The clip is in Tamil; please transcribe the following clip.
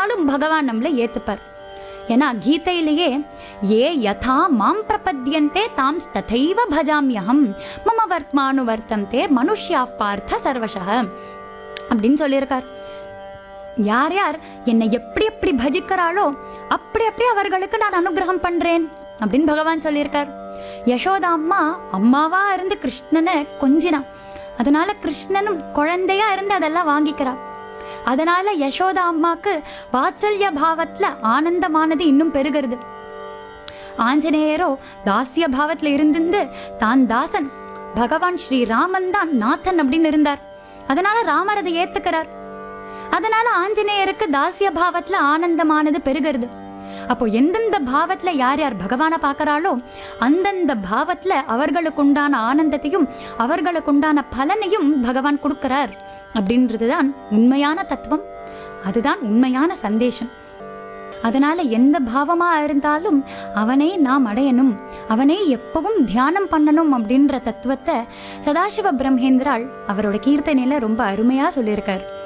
நாளும் பகவான் நம்மளை ஏத்துப்பார் ஏன்னா கீதையிலேயே ஏ யதா மாம் பிரபத்யந்தே தாம் ததைவ பஜாமியகம் மம வர்த்மானு வர்த்தந்தே மனுஷ்யா பார்த்த சர்வசக அப்படின்னு சொல்லியிருக்கார் யார் யார் என்னை எப்படி எப்படி பஜிக்கிறாளோ அப்படி அப்படி அவர்களுக்கு நான் அனுகிரகம் பண்றேன் அப்படின்னு பகவான் சொல்லியிருக்கார் யசோதா அம்மா அம்மாவா இருந்து கிருஷ்ணனை கொஞ்சினா அதனால கிருஷ்ணனும் குழந்தையா இருந்து அதெல்லாம் வாங்கிக்கிறா அதனால யசோதா அம்மாக்கு வாத்சல்ய பாவத்துல ஆனந்தமானது இன்னும் பெருகிறது ஆஞ்சநேயரோ தாசிய பாவத்துல இருந்திருந்து தான் தாசன் பகவான் ஸ்ரீராமன் தான் நாதன் அப்படின்னு இருந்தார் அதனால ராமர் அதை ஏத்துக்கிறார் அதனால ஆஞ்சநேயருக்கு தாசிய பாவத்துல ஆனந்தமானது பெருகிறது அப்போ எந்தெந்த பாவத்துல யார் யார் பகவானை பார்க்கறாளோ அந்தந்த பாவத்துல அவர்களுக்கு உண்டான ஆனந்தத்தையும் அவர்களுக்கு உண்டான பலனையும் பகவான் கொடுக்கிறார் அப்படின்றதுதான் உண்மையான தத்துவம் அதுதான் உண்மையான சந்தேஷம் அதனால எந்த பாவமா இருந்தாலும் அவனை நாம் அடையணும் அவனை எப்பவும் தியானம் பண்ணணும் அப்படின்ற தத்துவத்தை சதாசிவ பிரம்மேந்திராள் அவரோட கீர்த்தனையில ரொம்ப அருமையா சொல்லியிருக்கார்